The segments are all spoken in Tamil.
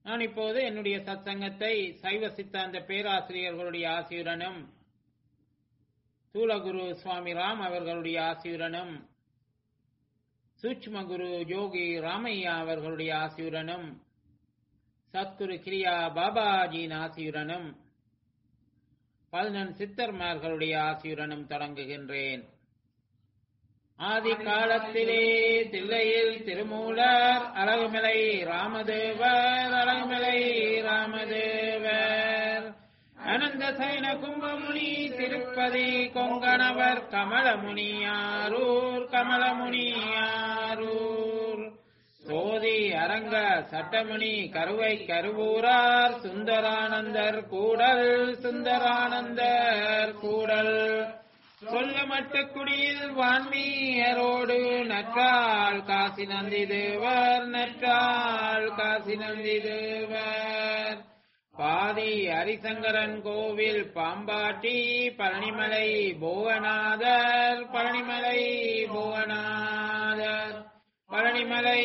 நான் இப்போது என்னுடைய சத்சங்கத்தை சைவ சித்தாந்த பேராசிரியர்களுடைய ஆசியுடனும் சூலகுரு சுவாமி ராம் அவர்களுடைய ஆசியுடனும் சூட்சும குரு யோகி ராமையா அவர்களுடைய ஆசியுடனும் சத்குரு கிரியா பாபாஜியின் ஆசியுடனும் பதினெண் சித்தர்மார்களுடைய ஆசியுடனும் தொடங்குகின்றேன் ஆதி காலத்திலே தில்லையில் திருமூலர் அழகுமலை ராமதேவர் அழகுமலை ராமதேவர் அனந்த சைன கும்பமுனி திருப்பதி கொங்கணவர் கமலமுனியாரூர் கமலமுனியாரூர் சோதி அரங்க சட்டமணி கருவை கருவூரார் சுந்தரானந்தர் கூடல் சுந்தரானந்தர் கூடல் சொல்லமட்ட குடியில் வான்மீயரோடு நற்றாள் காசி நந்தி தேவர் நற்றாள் காசி நந்தி தேவர் பாதி ஹரிசங்கரன் கோவில் பாம்பாட்டி பழனிமலை புவனாதர் பழனிமலை புவனாதர் பழனிமலை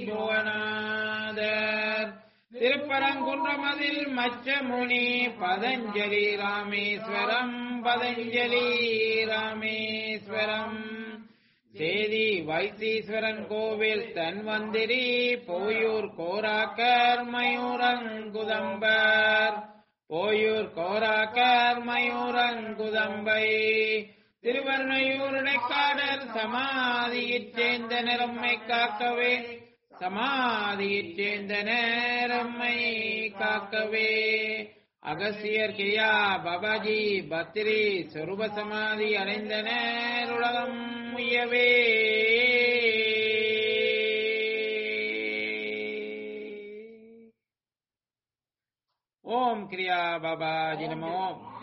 புவனாதர் திருப்பரங்குன்றமதில் மச்சமுனி பதஞ்சலி ராமேஸ்வரம் பதஞ்சலி ராமேஸ்வரம் சேதி வைத்தீஸ்வரன் கோவில் தன்வந்திரி போயூர் கோராக்கர் மயூரங்குதம்பர் போயூர் கோராக்கர் மயூரங்குதம்பை திருவர்ணையூர் இடைக்காடர் சமாதியிற் சேர்ந்த நிறம்மை காக்கவே சமாதியிற் சேர்ந்த நேரம்மை காக்கவே அகசியர் கியா பபாஜி பத்ரி சொருப சமாதி அடைந்த நேருலகம் முயவே ஓம் கிரியா பாபாஜி நமோ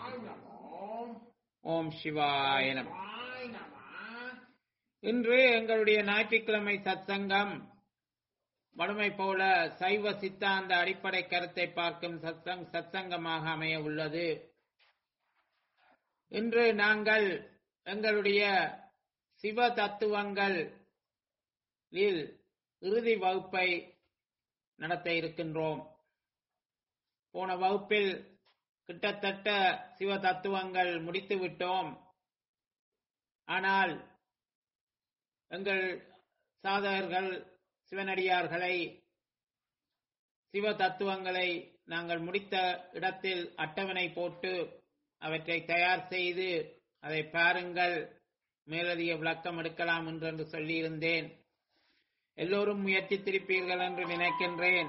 ஓம் சிவாய நம இன்று எங்களுடைய ஞாயிற்றுக்கிழமை சத்சங்கம் வடுமை போல சைவ சித்தாந்த அடிப்படை கருத்தை பார்க்கும் சத்சங் சத்சங்கமாக அமைய உள்ளது இன்று நாங்கள் எங்களுடைய சிவ தத்துவங்கள் இறுதி வகுப்பை நடத்த இருக்கின்றோம் போன வகுப்பில் கிட்டத்தட்ட சிவ தத்துவங்கள் முடித்து விட்டோம் ஆனால் எங்கள் சாதகர்கள் சிவனடியார்களை சிவ தத்துவங்களை நாங்கள் முடித்த இடத்தில் அட்டவணை போட்டு அவற்றை தயார் செய்து அதை பாருங்கள் மேலதிக விளக்கம் எடுக்கலாம் என்று சொல்லியிருந்தேன் எல்லோரும் முயற்சி திருப்பீர்கள் என்று நினைக்கின்றேன்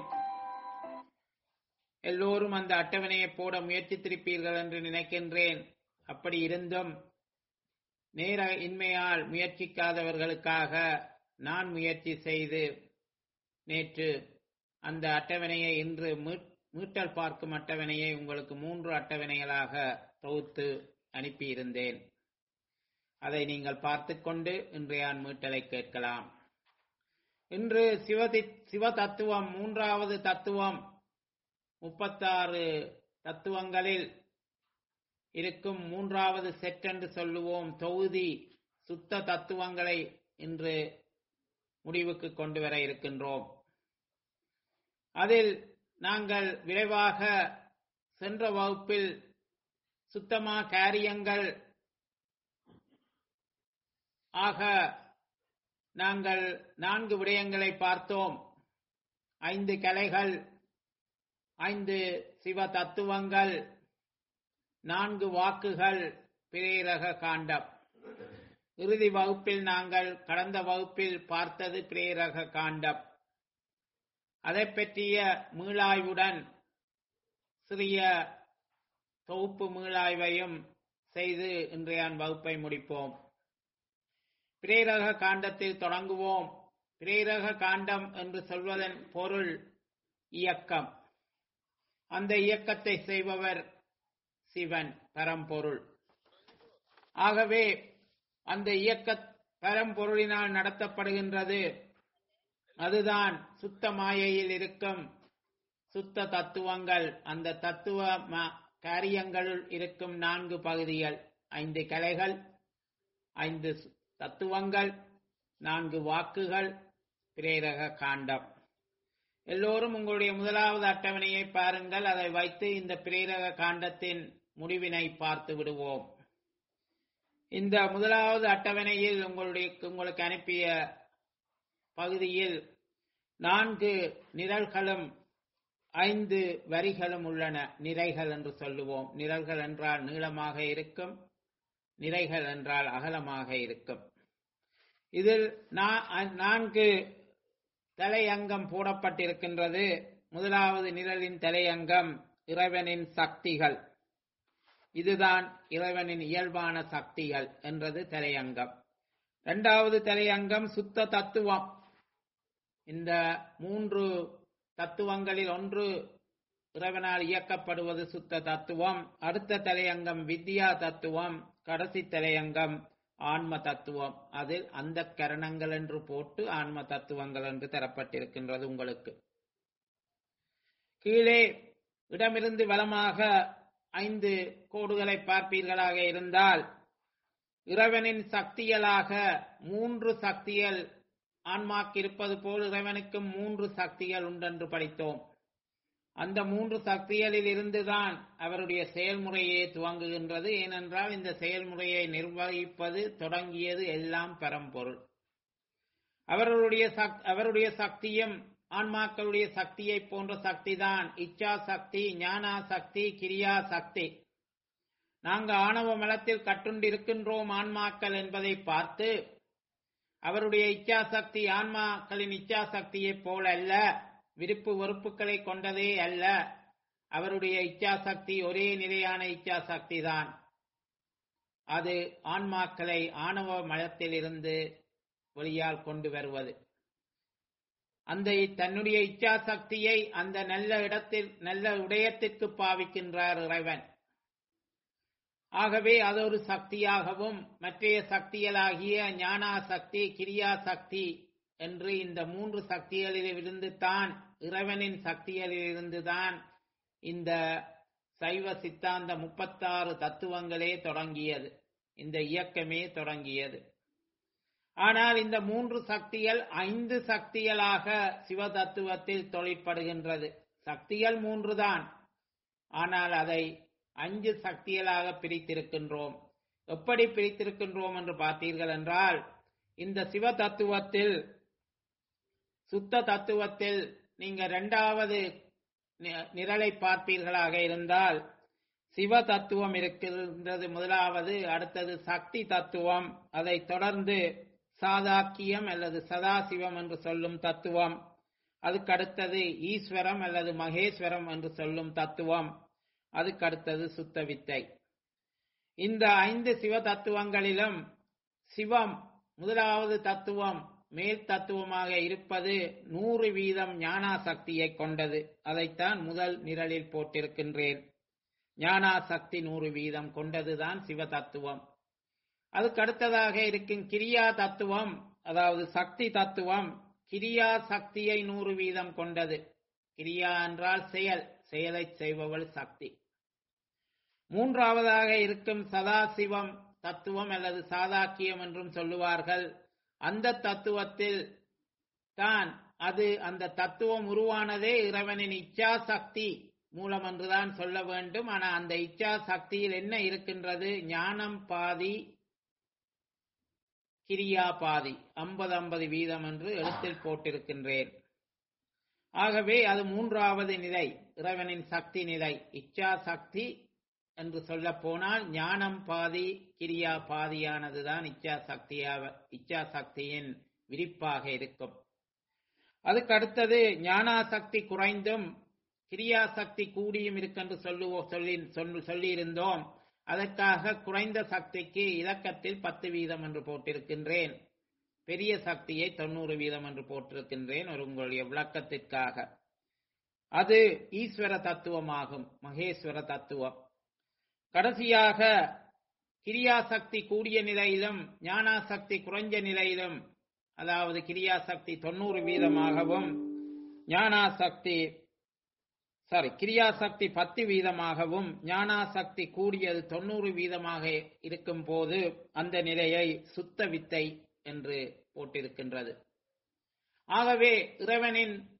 எல்லோரும் அந்த அட்டவணையை போட முயற்சி திருப்பீர்கள் என்று நினைக்கின்றேன் அப்படி இருந்தும் நேர இன்மையால் முயற்சிக்காதவர்களுக்காக நான் முயற்சி செய்து நேற்று அந்த அட்டவணையை இன்று மீட்டல் பார்க்கும் அட்டவணையை உங்களுக்கு மூன்று அட்டவணைகளாக தொகுத்து அனுப்பியிருந்தேன் அதை நீங்கள் பார்த்து கொண்டு இன்றைய மீட்டலை கேட்கலாம் இன்று சிவதி சிவ தத்துவம் மூன்றாவது தத்துவம் முப்பத்தாறு தத்துவங்களில் இருக்கும் மூன்றாவது செட் என்று சொல்லுவோம் தொகுதி சுத்த தத்துவங்களை இன்று முடிவுக்கு கொண்டு வர இருக்கின்றோம் அதில் நாங்கள் விரைவாக சென்ற வகுப்பில் சுத்தமா காரியங்கள் ஆக நாங்கள் நான்கு விடயங்களை பார்த்தோம் ஐந்து கலைகள் ஐந்து சிவ தத்துவங்கள் நான்கு வாக்குகள் பிரேரக காண்டம் இறுதி வகுப்பில் நாங்கள் கடந்த வகுப்பில் பார்த்தது பிரேரக காண்டம் அதை பற்றிய மீளாய்வுடன் சிறிய தொகுப்பு மீளாய்வையும் செய்து இன்றைய வகுப்பை முடிப்போம் பிரேரக காண்டத்தில் தொடங்குவோம் பிரேரக காண்டம் என்று சொல்வதன் பொருள் இயக்கம் அந்த இயக்கத்தை செய்பவர் சிவன் பரம்பொருள் ஆகவே அந்த இயக்க பரம்பொருளினால் நடத்தப்படுகின்றது அதுதான் சுத்த மாயையில் இருக்கும் சுத்த தத்துவங்கள் அந்த தத்துவ காரியங்களுள் இருக்கும் நான்கு பகுதிகள் ஐந்து கலைகள் ஐந்து தத்துவங்கள் நான்கு வாக்குகள் பிரேரக காண்டம் எல்லோரும் உங்களுடைய முதலாவது அட்டவணையை பாருங்கள் அதை வைத்து இந்த பிரேரக காண்டத்தின் முடிவினை பார்த்து விடுவோம் இந்த முதலாவது அட்டவணையில் உங்களுடைய உங்களுக்கு அனுப்பிய பகுதியில் நான்கு நிரல்களும் ஐந்து வரிகளும் உள்ளன நிறைகள் என்று சொல்லுவோம் நிரல்கள் என்றால் நீளமாக இருக்கும் நிறைகள் என்றால் அகலமாக இருக்கும் இதில் நான்கு தலையங்கம் போடப்பட்டிருக்கின்றது முதலாவது நிரலின் தலையங்கம் இறைவனின் சக்திகள் இதுதான் இறைவனின் இயல்பான சக்திகள் என்றது தலையங்கம் இரண்டாவது தலையங்கம் சுத்த தத்துவம் இந்த மூன்று தத்துவங்களில் ஒன்று இறைவனால் இயக்கப்படுவது சுத்த தத்துவம் அடுத்த தலையங்கம் வித்யா தத்துவம் கடைசி தலையங்கம் ஆன்ம தத்துவம் அதில் அந்த கரணங்கள் என்று போட்டு ஆன்ம தத்துவங்கள் என்று தரப்பட்டிருக்கின்றது உங்களுக்கு கீழே இடமிருந்து வலமாக ஐந்து கோடுகளை பார்ப்பீர்களாக இருந்தால் இறைவனின் சக்தியலாக மூன்று சக்திகள் ஆன்மாக்கு இருப்பது போல் இறைவனுக்கும் மூன்று சக்திகள் உண்டென்று படித்தோம் அந்த மூன்று சக்திகளில் இருந்துதான் அவருடைய செயல்முறையே துவங்குகின்றது ஏனென்றால் இந்த செயல்முறையை நிர்வகிப்பது தொடங்கியது எல்லாம் பரம்பொருள் அவர்களுடைய அவருடைய சக்தியும் ஆன்மாக்களுடைய சக்தியை போன்ற சக்திதான் இச்சா சக்தி ஞானா சக்தி கிரியா சக்தி நாங்க ஆணவ மலத்தில் கட்டுண்டிருக்கின்றோம் ஆன்மாக்கள் என்பதை பார்த்து அவருடைய இச்சா சக்தி ஆன்மாக்களின் இச்சா சக்தியைப் போல அல்ல விருப்பு வெறுப்புகளை கொண்டதே அல்ல அவருடைய இச்சா சக்தி ஒரே நிலையான இச்சா சக்தி தான் அது ஆன்மாக்களை ஆணவ மலத்தில் இருந்து வெளியால் கொண்டு வருவது அந்த தன்னுடைய இச்சா சக்தியை அந்த நல்ல இடத்தில் நல்ல உடையத்திற்கு பாவிக்கின்றார் இறைவன் ஆகவே அது ஒரு சக்தியாகவும் மற்றைய சக்திகளாகிய ஞானா சக்தி கிரியா சக்தி என்று இந்த மூன்று சக்திகளிலிருந்து தான் இறைவனின் சக்திகளிலிருந்து தான் இந்த சைவ சித்தாந்த முப்பத்தாறு தத்துவங்களே தொடங்கியது இந்த இயக்கமே தொடங்கியது ஆனால் இந்த மூன்று சக்திகள் ஐந்து சக்திகளாக சிவ தத்துவத்தில் தொழிற்படுகின்றது சக்திகள் மூன்றுதான் ஆனால் அதை அஞ்சு சக்திகளாக பிரித்திருக்கின்றோம் எப்படி பிரித்திருக்கின்றோம் என்று பார்த்தீர்கள் என்றால் இந்த சிவ தத்துவத்தில் சுத்த தத்துவத்தில் நீங்க இரண்டாவது நிரலை பார்ப்பீர்களாக இருந்தால் சிவ தத்துவம் இருக்கின்றது முதலாவது அடுத்தது சக்தி தத்துவம் அதை தொடர்ந்து சாதாக்கியம் அல்லது சதாசிவம் என்று சொல்லும் தத்துவம் அதுக்கு அடுத்தது ஈஸ்வரம் அல்லது மகேஸ்வரம் என்று சொல்லும் தத்துவம் அதுக்கு அடுத்தது சுத்த வித்தை இந்த ஐந்து சிவ தத்துவங்களிலும் சிவம் முதலாவது தத்துவம் மேல் தத்துவமாக இருப்பது நூறு வீதம் ஞானா சக்தியை கொண்டது அதைத்தான் முதல் நிரலில் போட்டிருக்கின்றேன் ஞானா சக்தி நூறு வீதம் கொண்டதுதான் சிவ தத்துவம் அதுக்கு அடுத்ததாக இருக்கும் கிரியா தத்துவம் அதாவது சக்தி தத்துவம் கிரியா சக்தியை நூறு வீதம் கொண்டது கிரியா என்றால் செயல் செயலை செய்பவள் சக்தி மூன்றாவதாக இருக்கும் சதாசிவம் தத்துவம் அல்லது சாதாக்கியம் என்றும் சொல்லுவார்கள் அந்த தத்துவத்தில் தான் அது அந்த தத்துவம் உருவானதே இறைவனின் இச்சா சக்தி மூலம் என்றுதான் சொல்ல வேண்டும் ஆனா அந்த இச்சா சக்தியில் என்ன இருக்கின்றது ஞானம் பாதி கிரியா பாதி ஐம்பது ஐம்பது வீதம் என்று எழுத்தில் போட்டிருக்கின்றேன் ஆகவே அது மூன்றாவது நிலை இறைவனின் சக்தி நிலை இச்சா சக்தி என்று சொல்ல போனால் ஞானம் பாதி கிரியா பாதியானதுதான் இச்சா சக்தியாக இச்சா சக்தியின் விரிப்பாக இருக்கும் அதுக்கு அடுத்தது ஞானாசக்தி குறைந்தும் கிரியாசக்தி கூடியும் இருக்கென்று சொல்லுவோ சொல்லி சொல்லியிருந்தோம் அதற்காக குறைந்த சக்திக்கு இலக்கத்தில் பத்து வீதம் என்று போட்டிருக்கின்றேன் பெரிய சக்தியை தொண்ணூறு வீதம் என்று போட்டிருக்கின்றேன் ஒரு உங்களுடைய விளக்கத்திற்காக அது ஈஸ்வர தத்துவமாகும் மகேஸ்வர தத்துவம் கடைசியாக கிரியாசக்தி கூடிய நிலையிலும் ஞானாசக்தி குறைஞ்ச நிலையிலும் அதாவது கிரியாசக்தி தொண்ணூறு வீதமாகவும் ஞானாசக்தி சாரி கிரியாசக்தி பத்து வீதமாகவும் ஞானாசக்தி கூடியது தொண்ணூறு வீதமாக இருக்கும் போது அந்த நிலையை சுத்த வித்தை என்று போட்டிருக்கின்றது ஆகவே இறைவனின்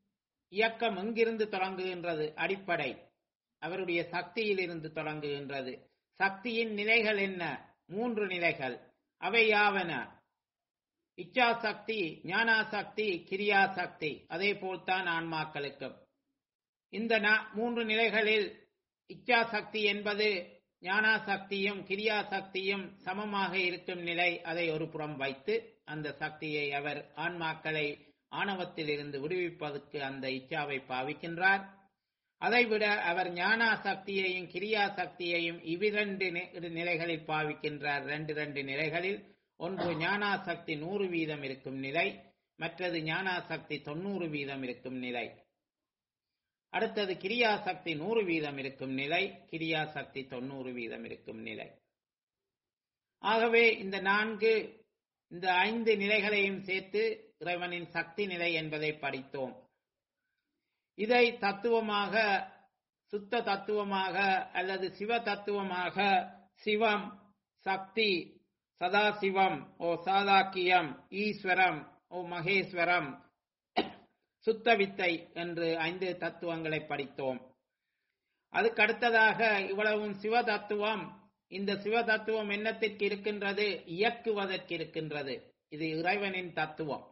இயக்கம் எங்கிருந்து தொடங்குகின்றது அடிப்படை அவருடைய சக்தியிலிருந்து தொடங்குகின்றது சக்தியின் நிலைகள் என்ன மூன்று நிலைகள் அவை யாவன இச்சா சக்தி ஞானா சக்தி கிரியா சக்தி அதே போல்தான் ஆன்மாக்களுக்கும் இந்த நா- மூன்று நிலைகளில் இச்சா சக்தி என்பது ஞானா சக்தியும் கிரியா சக்தியும் சமமாக இருக்கும் நிலை அதை ஒரு புறம் வைத்து அந்த சக்தியை அவர் ஆன்மாக்களை ஆணவத்திலிருந்து விடுவிப்பதற்கு அந்த இச்சாவை பாவிக்கின்றார் அதைவிட அவர் ஞானா சக்தியையும் கிரியா சக்தியையும் இவ்விரண்டு நி- நிலைகளில் பாவிக்கின்றார் ரெண்டு ரெண்டு நிலைகளில் ஒன்று ஞானா சக்தி நூறு வீதம் இருக்கும் நிலை மற்றது ஞானா சக்தி தொண்ணூறு வீதம் இருக்கும் நிலை அடுத்தது கிரியா சக்தி நூறு வீதம் இருக்கும் நிலை கிரியா சக்தி தொண்ணூறு வீதம் இருக்கும் நிலை ஆகவே இந்த நான்கு இந்த ஐந்து நிலைகளையும் சேர்த்து இறைவனின் சக்தி நிலை என்பதை படித்தோம் இதை தத்துவமாக சுத்த தத்துவமாக அல்லது சிவ தத்துவமாக சிவம் சக்தி சதாசிவம் ஓ சாதாக்கியம் ஈஸ்வரம் ஓ மகேஸ்வரம் சுத்த வித்தை என்று ஐந்து தத்துவங்களை படித்தோம் அதுக்கு அடுத்ததாக இவ்வளவும் சிவ தத்துவம் இந்த சிவ தத்துவம் என்னத்திற்கு இருக்கின்றது இயக்குவதற்கு இருக்கின்றது இது இறைவனின் தத்துவம்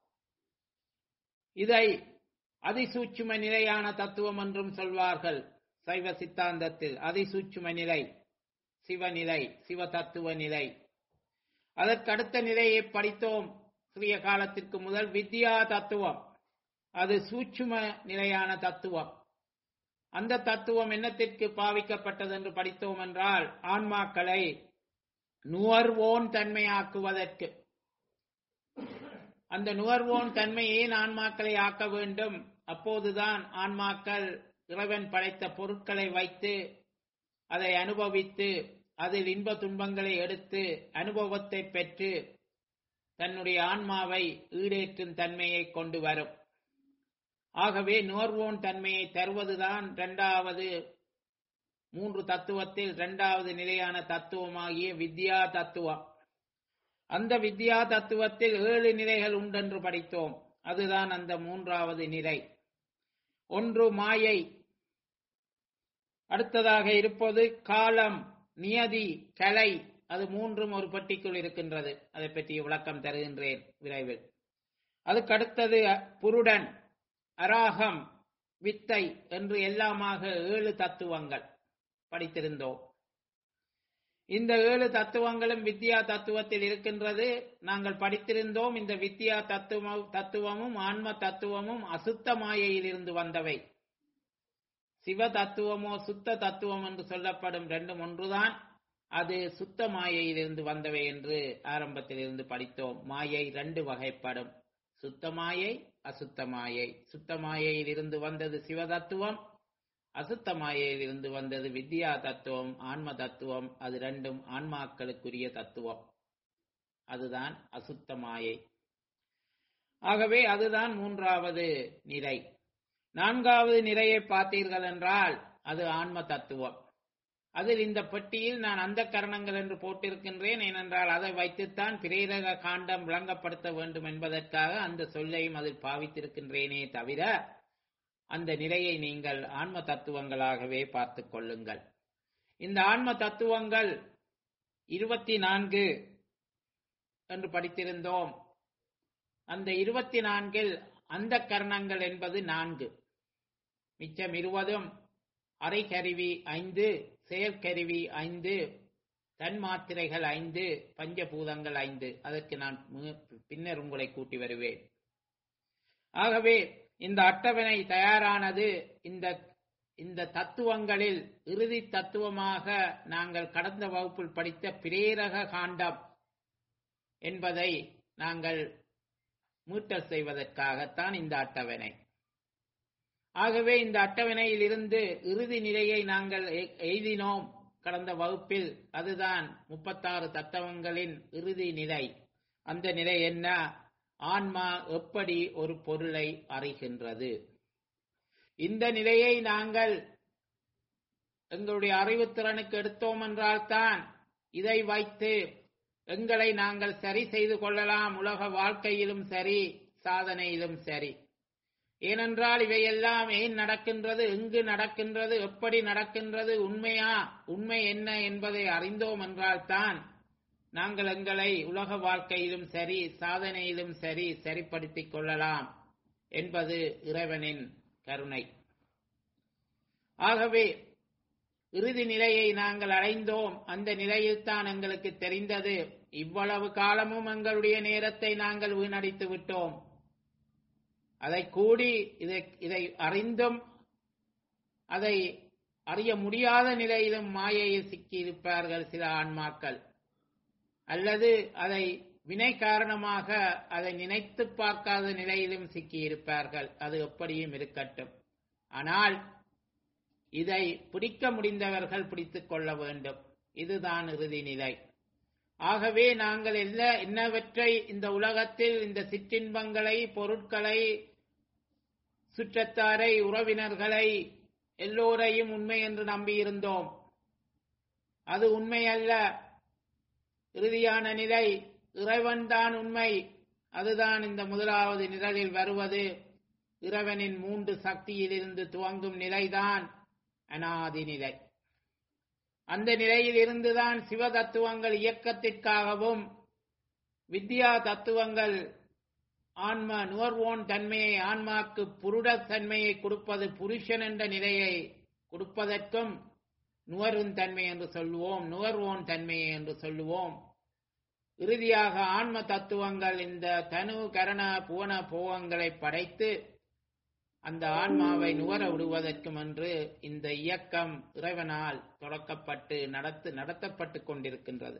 இதை அதிசூட்சும நிலையான தத்துவம் என்றும் சொல்வார்கள் சைவ சித்தாந்தத்தில் அதிசூட்சும நிலை சிவநிலை சிவ தத்துவ நிலை அதற்கு அடுத்த நிலையை படித்தோம் சிறிய காலத்திற்கு முதல் வித்யா தத்துவம் அது சூட்சும நிலையான தத்துவம் அந்த தத்துவம் என்னத்திற்கு பாவிக்கப்பட்டது என்று படித்தோம் என்றால் ஆன்மாக்களை நுகர்வோன் தன்மையாக்குவதற்கு அந்த நுகர்வோன் தன்மையை ஆன்மாக்களை ஆக்க வேண்டும் அப்போதுதான் ஆன்மாக்கள் இறைவன் படைத்த பொருட்களை வைத்து அதை அனுபவித்து அதில் இன்ப துன்பங்களை எடுத்து அனுபவத்தை பெற்று தன்னுடைய ஆன்மாவை ஈடேற்றும் தன்மையை கொண்டு வரும் ஆகவே நுகர்வோன் தன்மையை தருவதுதான் இரண்டாவது மூன்று தத்துவத்தில் இரண்டாவது நிலையான தத்துவமாகிய வித்யா தத்துவம் அந்த வித்யா தத்துவத்தில் ஏழு நிலைகள் உண்டென்று படித்தோம் அதுதான் அந்த மூன்றாவது நிலை ஒன்று மாயை அடுத்ததாக இருப்பது காலம் நியதி கலை அது மூன்றும் ஒரு பெட்டிக்குள் இருக்கின்றது அதை பற்றி விளக்கம் தருகின்றேன் விரைவில் அதுக்கு அடுத்தது புருடன் அராகம் வித்தை என்று எல்லாமாக ஏழு தத்துவங்கள் படித்திருந்தோம் இந்த ஏழு தத்துவங்களும் வித்யா தத்துவத்தில் இருக்கின்றது நாங்கள் படித்திருந்தோம் இந்த வித்யா தத்துவ தத்துவமும் ஆன்ம தத்துவமும் அசுத்த மாயையில் இருந்து வந்தவை சிவ தத்துவமோ சுத்த தத்துவம் என்று சொல்லப்படும் ரெண்டும் ஒன்றுதான் அது சுத்த மாயையிலிருந்து வந்தவை என்று ஆரம்பத்தில் இருந்து படித்தோம் மாயை ரெண்டு வகைப்படும் சுத்த மாயை அசுத்த மாயை சுத்த மாயையில் இருந்து வந்தது சிவ தத்துவம் அசுத்த மாயையில் இருந்து வந்தது வித்யா தத்துவம் ஆன்ம தத்துவம் அது ரெண்டும் ஆன்மாக்களுக்குரிய தத்துவம் அதுதான் அசுத்த மாயை ஆகவே அதுதான் மூன்றாவது நிலை நான்காவது நிலையை பார்த்தீர்கள் என்றால் அது ஆன்ம தத்துவம் அதில் இந்த பெட்டியில் நான் அந்த கரணங்கள் என்று போட்டிருக்கின்றேன் ஏனென்றால் அதை வைத்துத்தான் பிரேரக காண்டம் விளங்கப்படுத்த வேண்டும் என்பதற்காக அந்த சொல்லையும் அதில் பாவித்திருக்கின்றேனே தவிர அந்த நிலையை நீங்கள் ஆன்ம தத்துவங்களாகவே பார்த்துக் கொள்ளுங்கள் இந்த ஆன்ம தத்துவங்கள் இருபத்தி நான்கு என்று படித்திருந்தோம் அந்த இருபத்தி நான்கில் அந்த கரணங்கள் என்பது நான்கு மிச்சம் இருவதும் அரைக்கருவி ஐந்து செயற்கருவி ஐந்து தன்மாத்திரைகள் ஐந்து பஞ்சபூதங்கள் ஐந்து அதற்கு நான் பின்னர் உங்களை கூட்டி வருவேன் ஆகவே இந்த அட்டவணை தயாரானது இந்த இந்த தத்துவங்களில் இறுதி தத்துவமாக நாங்கள் கடந்த வகுப்பில் படித்த பிரேரக காண்டம் என்பதை நாங்கள் மீட்டல் செய்வதற்காகத்தான் இந்த அட்டவணை ஆகவே இந்த அட்டவணையில் இருந்து இறுதி நிலையை நாங்கள் எய்தினோம் கடந்த வகுப்பில் அதுதான் முப்பத்தாறு தத்துவங்களின் இறுதி நிலை அந்த நிலை என்ன ஆன்மா எப்படி ஒரு பொருளை அறிகின்றது இந்த நிலையை நாங்கள் எங்களுடைய அறிவுத்திறனுக்கு எடுத்தோம் என்றால்தான் இதை வைத்து எங்களை நாங்கள் சரி செய்து கொள்ளலாம் உலக வாழ்க்கையிலும் சரி சாதனையிலும் சரி ஏனென்றால் இவையெல்லாம் ஏன் நடக்கின்றது எங்கு நடக்கின்றது எப்படி நடக்கின்றது உண்மையா உண்மை என்ன என்பதை அறிந்தோம் என்றால்தான் நாங்கள் எங்களை உலக வாழ்க்கையிலும் சரி சாதனையிலும் சரி சரிப்படுத்திக் கொள்ளலாம் என்பது இறைவனின் கருணை ஆகவே இறுதி நிலையை நாங்கள் அடைந்தோம் அந்த நிலையில்தான் எங்களுக்கு தெரிந்தது இவ்வளவு காலமும் எங்களுடைய நேரத்தை நாங்கள் வீணடித்து விட்டோம் அதை கூடி இதை இதை அறிந்தும் அதை அறிய முடியாத நிலையிலும் மாயையில் சிக்கியிருப்பார்கள் சில ஆன்மாக்கள் அல்லது அதை வினை காரணமாக அதை நினைத்து பார்க்காத நிலையிலும் சிக்கியிருப்பார்கள் அது எப்படியும் இருக்கட்டும் ஆனால் இதை பிடிக்க முடிந்தவர்கள் பிடித்துக் கொள்ள வேண்டும் இதுதான் இறுதி நிலை ஆகவே நாங்கள் எல்லா என்னவற்றை இந்த உலகத்தில் இந்த சிற்றின்பங்களை பொருட்களை சுற்றத்தாரை உறவினர்களை எல்லோரையும் உண்மை என்று நம்பியிருந்தோம் அது உண்மை அல்ல இறுதியான நிலை இறைவன்தான் உண்மை அதுதான் இந்த முதலாவது நிழலில் வருவது இறைவனின் மூன்று சக்தியிலிருந்து துவங்கும் நிலைதான் அனாதி நிலை அந்த நிலையில் இருந்துதான் சிவ தத்துவங்கள் இயக்கத்திற்காகவும் வித்யா தத்துவங்கள் ஆன்ம நுகர்வோன் தன்மையை ஆன்மாக்கு புருட தன்மையை கொடுப்பது புருஷன் என்ற நிலையை கொடுப்பதற்கும் நுகரும் தன்மை என்று சொல்லுவோம் நுகர்வோன் தன்மையை என்று சொல்லுவோம் இறுதியாக ஆன்ம தத்துவங்கள் இந்த தனு கரண புவன போகங்களை படைத்து அந்த ஆன்மாவை நுகர விடுவதற்கும் என்று இந்த இயக்கம் இறைவனால் தொடக்கப்பட்டு நடத்து நடத்தப்பட்டு கொண்டிருக்கின்றது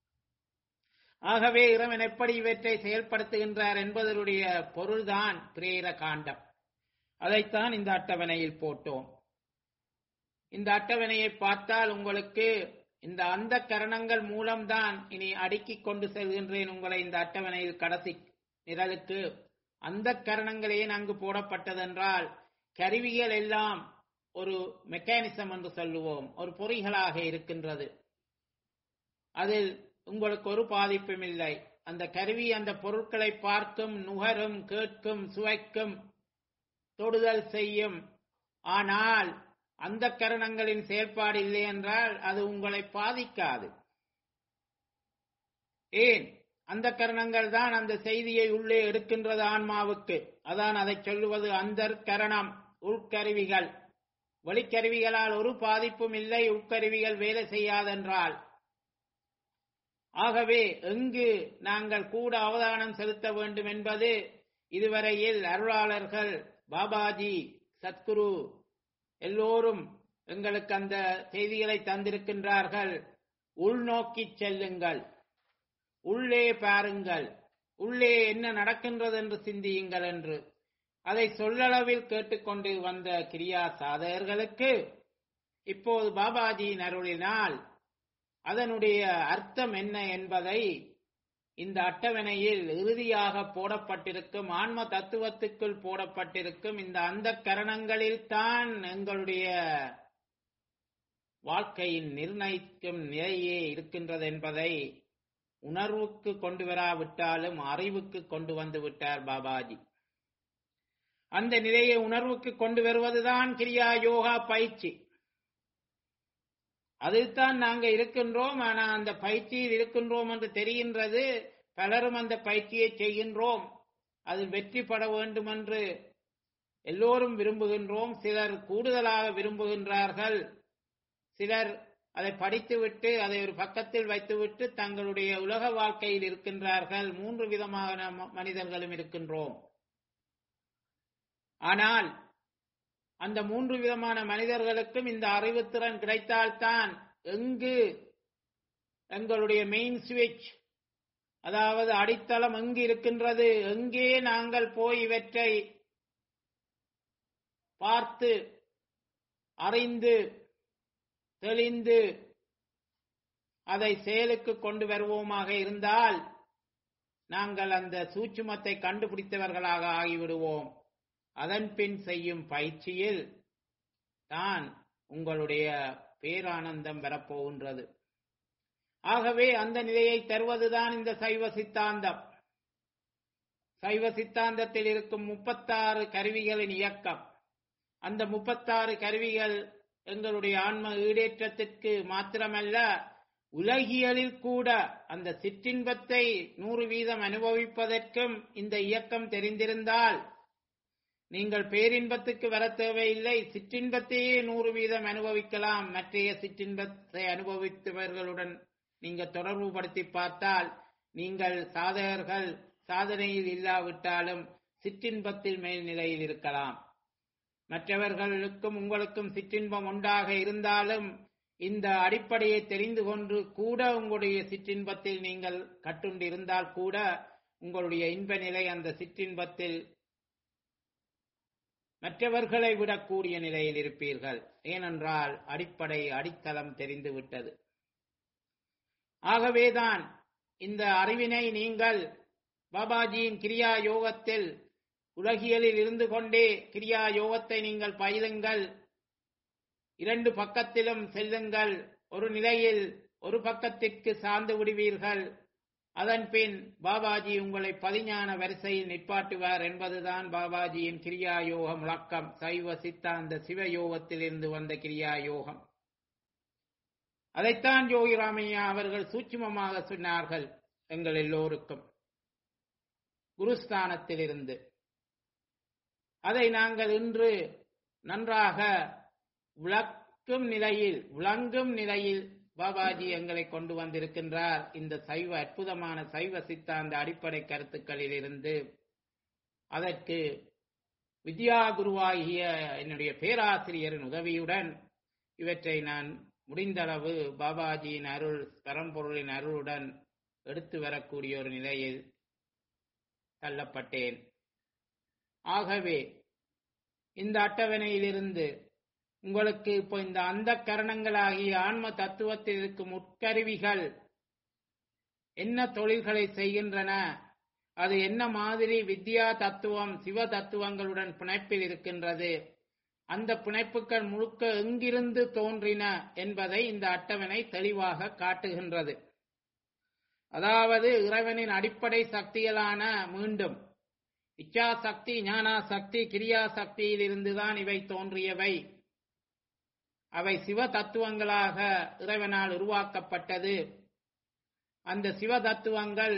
ஆகவே இறைவன் எப்படி இவற்றை செயல்படுத்துகின்றார் என்பதனுடைய பொருள்தான் பிரேர காண்டம் அதைத்தான் இந்த அட்டவணையில் போட்டோம் இந்த அட்டவணையை பார்த்தால் உங்களுக்கு இந்த அந்த கரணங்கள் மூலம்தான் இனி அடுக்கிக் கொண்டு செல்கின்றேன் உங்களை இந்த அட்டவணையில் கடைசி நிரலுக்கு அந்த கரணங்கள் ஏன் அங்கு போடப்பட்டதென்றால் கருவிகள் எல்லாம் ஒரு மெக்கானிசம் என்று சொல்லுவோம் ஒரு பொறிகளாக இருக்கின்றது அதில் உங்களுக்கு ஒரு பாதிப்பும் இல்லை அந்த கருவி அந்த பொருட்களை பார்க்கும் நுகரும் கேட்கும் சுவைக்கும் தொடுதல் செய்யும் ஆனால் அந்த கரணங்களின் செயல்பாடு இல்லை என்றால் அது உங்களை பாதிக்காது ஏன் அந்த கரணங்கள் தான் அந்த செய்தியை உள்ளே எடுக்கின்றது ஆன்மாவுக்கு அதான் அதை சொல்லுவது அந்த கரணம் உள்கருவிகள் வெளிக்கருவிகளால் ஒரு பாதிப்பும் இல்லை உட்கருவிகள் வேலை செய்யாதென்றால் ஆகவே எங்கு நாங்கள் கூட அவதானம் செலுத்த வேண்டும் என்பது இதுவரையில் அருளாளர்கள் பாபாஜி சத்குரு எல்லோரும் எங்களுக்கு அந்த செய்திகளை தந்திருக்கின்றார்கள் உள்நோக்கி செல்லுங்கள் உள்ளே பாருங்கள் உள்ளே என்ன நடக்கின்றது என்று சிந்தியுங்கள் என்று அதை சொல்லளவில் கேட்டுக்கொண்டு வந்த கிரியா சாதகர்களுக்கு இப்போது பாபாஜியின் அருளினால் அதனுடைய அர்த்தம் என்ன என்பதை இந்த அட்டவணையில் இறுதியாக போடப்பட்டிருக்கும் ஆன்ம தத்துவத்துக்குள் போடப்பட்டிருக்கும் இந்த அந்த கரணங்களில் தான் எங்களுடைய வாழ்க்கையின் நிர்ணயிக்கும் நிலையே இருக்கின்றது என்பதை உணர்வுக்கு கொண்டு வராவிட்டாலும் அறிவுக்கு கொண்டு வந்து விட்டார் பாபாஜி அந்த நிலையை உணர்வுக்கு கொண்டு வருவதுதான் கிரியா யோகா பயிற்சி அதில்தான் நாங்க இருக்கின்றோம் ஆனா அந்த பயிற்சியில் இருக்கின்றோம் என்று தெரிகின்றது பலரும் அந்த பயிற்சியை செய்கின்றோம் அதில் வெற்றி பெற வேண்டும் என்று எல்லோரும் விரும்புகின்றோம் சிலர் கூடுதலாக விரும்புகின்றார்கள் சிலர் அதை படித்துவிட்டு அதை ஒரு பக்கத்தில் வைத்துவிட்டு தங்களுடைய உலக வாழ்க்கையில் இருக்கின்றார்கள் மூன்று விதமான மனிதர்களும் இருக்கின்றோம் ஆனால் அந்த மூன்று விதமான மனிதர்களுக்கும் இந்த அறிவுத்திறன் கிடைத்தால்தான் எங்கு எங்களுடைய மெயின் சுவிட்ச் அதாவது அடித்தளம் எங்கு இருக்கின்றது எங்கே நாங்கள் போய் இவற்றை பார்த்து அறிந்து தெளிந்து அதை செயலுக்கு கொண்டு வருவோமாக இருந்தால் நாங்கள் அந்த சூட்சுமத்தை கண்டுபிடித்தவர்களாக ஆகிவிடுவோம் அதன் பின் செய்யும் பயிற்சியில் தான் உங்களுடைய பேரானந்தம் வரப்போகின்றது ஆகவே அந்த நிலையை தருவதுதான் இந்த சைவ சித்தாந்தம் சைவ சித்தாந்தத்தில் இருக்கும் முப்பத்தாறு கருவிகளின் இயக்கம் அந்த முப்பத்தாறு கருவிகள் எங்களுடைய ஆன்ம ஈடேற்றத்திற்கு மாத்திரமல்ல உலகியலில் கூட அந்த சிற்றின்பத்தை நூறு வீதம் அனுபவிப்பதற்கும் இந்த இயக்கம் தெரிந்திருந்தால் நீங்கள் பேரின்பத்துக்கு வர தேவையில்லை சிற்றின்பத்தையே நூறு வீதம் அனுபவிக்கலாம் மற்றைய சிற்றின்பத்தை அனுபவித்தவர்களுடன் நீங்கள் தொடர்பு படுத்தி பார்த்தால் நீங்கள் சாதகர்கள் சாதனையில் இல்லாவிட்டாலும் சிற்றின்பத்தில் மேல்நிலையில் இருக்கலாம் மற்றவர்களுக்கும் உங்களுக்கும் சிற்றின்பம் உண்டாக இருந்தாலும் இந்த அடிப்படையை தெரிந்து கொண்டு கூட உங்களுடைய சிற்றின்பத்தில் நீங்கள் கட்டுண்டு இருந்தால் கூட உங்களுடைய இன்ப நிலை அந்த சிற்றின்பத்தில் மற்றவர்களை விடக்கூடிய நிலையில் இருப்பீர்கள் ஏனென்றால் அடிப்படை அடித்தளம் தெரிந்துவிட்டது ஆகவேதான் இந்த அறிவினை நீங்கள் பாபாஜியின் கிரியா யோகத்தில் உலகியலில் இருந்து கொண்டே கிரியா யோகத்தை நீங்கள் பயிலுங்கள் இரண்டு பக்கத்திலும் செல்லுங்கள் ஒரு நிலையில் ஒரு பக்கத்திற்கு சார்ந்து விடுவீர்கள் அதன் பின் பாபாஜி உங்களை பதிஞான வரிசையில் நிப்பாட்டுவார் என்பதுதான் பாபாஜியின் கிரியா யோக முழக்கம் சைவ சித்தாந்த சிவயோகத்தில் இருந்து வந்த கிரியா யோகம் அதைத்தான் யோகி ராமையா அவர்கள் சூட்சுமமாக சொன்னார்கள் எங்கள் எல்லோருக்கும் குருஸ்தானத்தில் இருந்து அதை நாங்கள் இன்று நன்றாக விளக்கும் நிலையில் விளங்கும் நிலையில் பாபாஜி எங்களை கொண்டு வந்திருக்கின்றார் இந்த சைவ அற்புதமான சைவ சித்தாந்த அடிப்படை கருத்துக்களில் இருந்து அதற்கு வித்யா குருவாகிய என்னுடைய பேராசிரியரின் உதவியுடன் இவற்றை நான் முடிந்தளவு பாபாஜியின் அருள் பரம்பொருளின் அருளுடன் எடுத்து வரக்கூடிய ஒரு நிலையில் தள்ளப்பட்டேன் ஆகவே இந்த அட்டவணையிலிருந்து உங்களுக்கு இப்போ இந்த அந்த கரணங்களாகிய ஆன்ம தத்துவத்தில் இருக்கும் உட்கருவிகள் என்ன தொழில்களை செய்கின்றன அது என்ன மாதிரி வித்யா தத்துவம் சிவ தத்துவங்களுடன் பிணைப்பில் இருக்கின்றது அந்த பிணைப்புகள் முழுக்க எங்கிருந்து தோன்றின என்பதை இந்த அட்டவணை தெளிவாக காட்டுகின்றது அதாவது இறைவனின் அடிப்படை சக்திகளான மீண்டும் இச்சா சக்தி ஞானா சக்தி கிரியா சக்தியில் இருந்துதான் இவை தோன்றியவை அவை சிவ தத்துவங்களாக இறைவனால் உருவாக்கப்பட்டது அந்த சிவ தத்துவங்கள்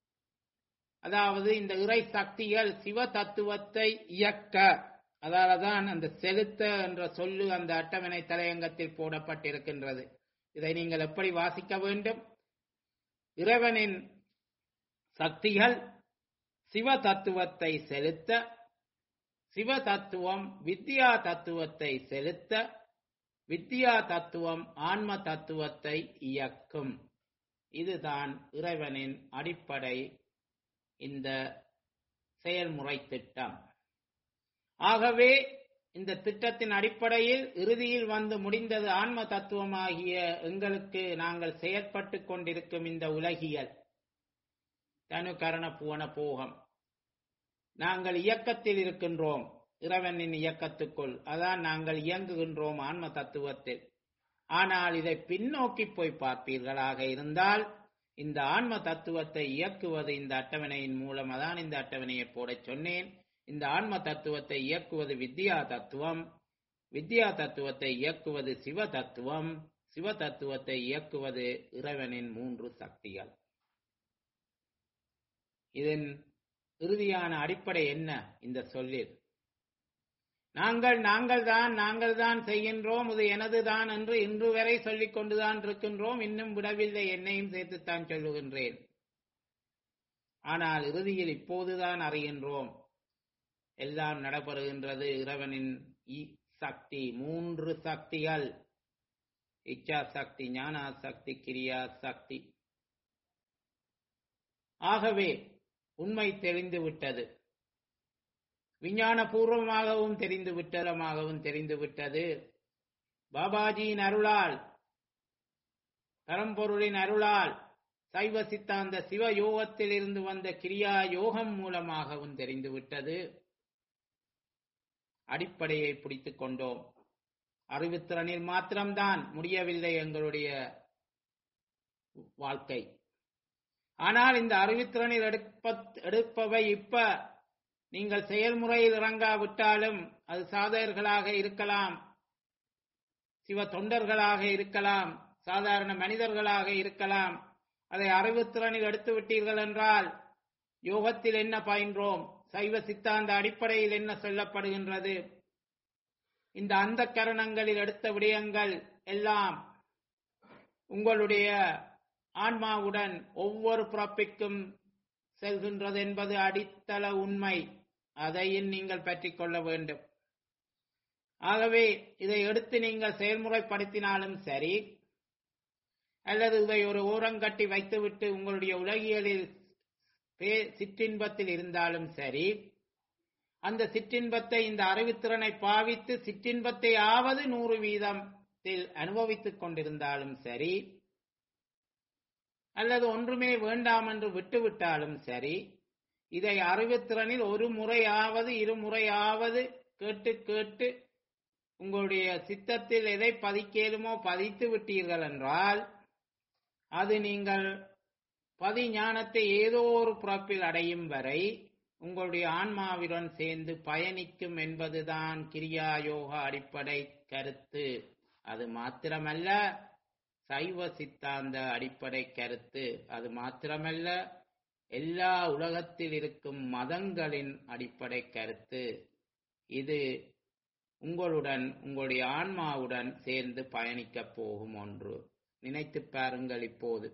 அதாவது இந்த இறை சக்திகள் சிவ தத்துவத்தை இயக்க அதாலதான் அந்த செலுத்த என்ற சொல்லு அந்த அட்டவணை தலையங்கத்தில் போடப்பட்டிருக்கின்றது இதை நீங்கள் எப்படி வாசிக்க வேண்டும் இறைவனின் சக்திகள் சிவ தத்துவத்தை செலுத்த சிவ தத்துவம் வித்யா தத்துவத்தை செலுத்த வித்யா தத்துவம் ஆன்ம தத்துவத்தை இயக்கும் இதுதான் இறைவனின் அடிப்படை இந்த செயல்முறை திட்டம் ஆகவே இந்த திட்டத்தின் அடிப்படையில் இறுதியில் வந்து முடிந்தது ஆன்ம தத்துவமாகிய எங்களுக்கு நாங்கள் செயற்பட்டு கொண்டிருக்கும் இந்த உலகியல் தனு கரண புவன போகம் நாங்கள் இயக்கத்தில் இருக்கின்றோம் இறைவனின் இயக்கத்துக்குள் அதான் நாங்கள் இயங்குகின்றோம் ஆன்ம தத்துவத்தில் ஆனால் இதை பின்னோக்கி போய் பார்ப்பீர்களாக இருந்தால் இந்த ஆன்ம தத்துவத்தை இயக்குவது இந்த அட்டவணையின் மூலம் அதான் இந்த அட்டவணையை போடச் சொன்னேன் இந்த ஆன்ம தத்துவத்தை இயக்குவது வித்யா தத்துவம் வித்யா தத்துவத்தை இயக்குவது சிவ தத்துவம் சிவ தத்துவத்தை இயக்குவது இறைவனின் மூன்று சக்திகள் இதன் இறுதியான அடிப்படை என்ன இந்த சொல்லில் நாங்கள் நாங்கள் தான் நாங்கள் தான் செய்கின்றோம் இது எனதுதான் என்று இன்று வரை சொல்லிக் கொண்டுதான் இருக்கின்றோம் இன்னும் விடவில்லை என்னையும் சேர்த்துத்தான் சொல்லுகின்றேன் ஆனால் இறுதியில் இப்போதுதான் அறிகின்றோம் எல்லாம் நடைபெறுகின்றது இறைவனின் சக்தி மூன்று சக்திகள் இச்சா சக்தி ஞானா சக்தி கிரியா சக்தி ஆகவே உண்மை தெரிந்து விட்டது விஞ்ஞான பூர்வமாகவும் தெரிந்து விட்டதமாகவும் தெரிந்து விட்டது பாபாஜியின் அருளால் பரம்பொருளின் அருளால் சைவ சித்தாந்த சிவ யோகத்தில் இருந்து வந்த கிரியா யோகம் மூலமாகவும் தெரிந்துவிட்டது அடிப்படையை பிடித்துக் கொண்டோம் அறிவுத்திறனில் மாத்திரம்தான் முடியவில்லை எங்களுடைய வாழ்க்கை ஆனால் இந்த அறிவுத்திறனில் எடுப்ப எடுப்பவை இப்ப நீங்கள் செயல்முறையில் இறங்காவிட்டாலும் அது சாதகர்களாக இருக்கலாம் சிவ தொண்டர்களாக இருக்கலாம் சாதாரண மனிதர்களாக இருக்கலாம் அதை அறிவுத்திறனில் எடுத்து விட்டீர்கள் என்றால் யோகத்தில் என்ன பயின்றோம் சைவ சித்தாந்த அடிப்படையில் என்ன சொல்லப்படுகின்றது இந்த அந்த கரணங்களில் எடுத்த விடயங்கள் எல்லாம் உங்களுடைய ஆன்மாவுடன் ஒவ்வொரு பிறப்பிற்கும் செல்கின்றது என்பது அடித்தள உண்மை அதையும் நீங்கள் பற்றிக் கொள்ள வேண்டும் ஆகவே இதை எடுத்து நீங்கள் செயல்முறைப்படுத்தினாலும் சரி அல்லது இதை ஒரு ஓரங்கட்டி வைத்துவிட்டு உங்களுடைய உலகியலில் பே- சிற்றின்பத்தில் இருந்தாலும் சரி அந்த சிற்றின்பத்தை இந்த அறிவுத்திறனை பாவித்து சிற்றின்பத்தை ஆவது நூறு வீதத்தில் அனுபவித்துக் கொண்டிருந்தாலும் சரி அல்லது ஒன்றுமே வேண்டாம் என்று விட்டுவிட்டாலும் சரி இதை அறிவுத்திறனில் ஒரு முறையாவது இருமுறையாவது கேட்டு கேட்டு உங்களுடைய சித்தத்தில் எதை பதிக்கேலுமோ பதித்து விட்டீர்கள் என்றால் அது நீங்கள் பதி ஞானத்தை ஏதோ ஒரு பிறப்பில் அடையும் வரை உங்களுடைய ஆன்மாவுடன் சேர்ந்து பயணிக்கும் என்பதுதான் கிரியா யோகா அடிப்படை கருத்து அது மாத்திரமல்ல சைவ சித்தாந்த அடிப்படை கருத்து அது மாத்திரமல்ல எல்லா உலகத்தில் இருக்கும் மதங்களின் அடிப்படை கருத்து இது உங்களுடன் உங்களுடைய ஆன்மாவுடன் சேர்ந்து பயணிக்கப் போகும் ஒன்று நினைத்து பாருங்கள் இப்போது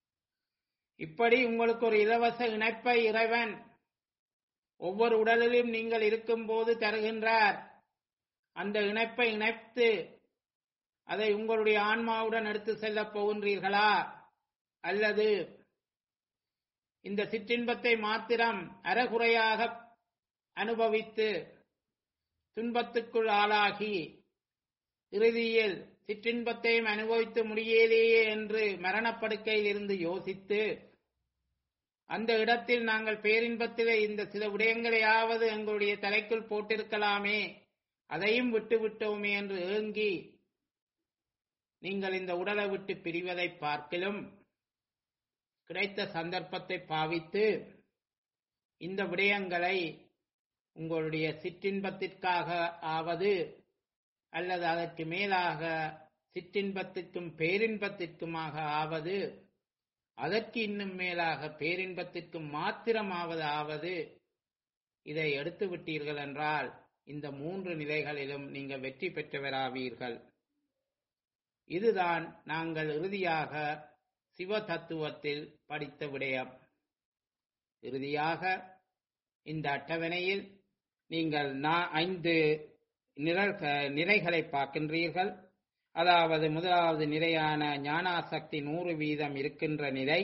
இப்படி உங்களுக்கு ஒரு இலவச இணைப்பை இறைவன் ஒவ்வொரு உடலிலும் நீங்கள் இருக்கும்போது தருகின்றார் அந்த இணைப்பை இணைத்து அதை உங்களுடைய ஆன்மாவுடன் எடுத்து செல்லப் போகின்றீர்களா அல்லது இந்த சிற்றின்பத்தை மாத்திரம் அறகுறையாக அனுபவித்து துன்பத்துக்குள் ஆளாகி இறுதியில் சிற்றின்பத்தையும் அனுபவித்து முடியலையே என்று மரணப்படுக்கையில் இருந்து யோசித்து அந்த இடத்தில் நாங்கள் பேரின்பத்திலே இந்த சில விடயங்களையாவது எங்களுடைய தலைக்குள் போட்டிருக்கலாமே அதையும் விட்டு விட்டோமே என்று ஏங்கி நீங்கள் இந்த உடலை விட்டு பிரிவதை பார்க்கிலும் கிடைத்த சந்தர்ப்பத்தை பாவித்து இந்த விடயங்களை உங்களுடைய சிற்றின்பத்திற்காக ஆவது அல்லது அதற்கு மேலாக சிற்றின்பத்திற்கும் பேரின்பத்திற்குமாக ஆவது அதற்கு இன்னும் மேலாக பேரின்பத்திற்கும் மாத்திரமாவது ஆவது இதை எடுத்து விட்டீர்கள் என்றால் இந்த மூன்று நிலைகளிலும் நீங்கள் வெற்றி பெற்றவராவீர்கள் இதுதான் நாங்கள் இறுதியாக சிவ தத்துவத்தில் படித்த விடயம் இறுதியாக இந்த அட்டவணையில் நீங்கள் நா- ஐந்து நிரல் நிலைகளை பார்க்கின்றீர்கள் அதாவது முதலாவது நிலையான ஞானாசக்தி நூறு வீதம் இருக்கின்ற நிலை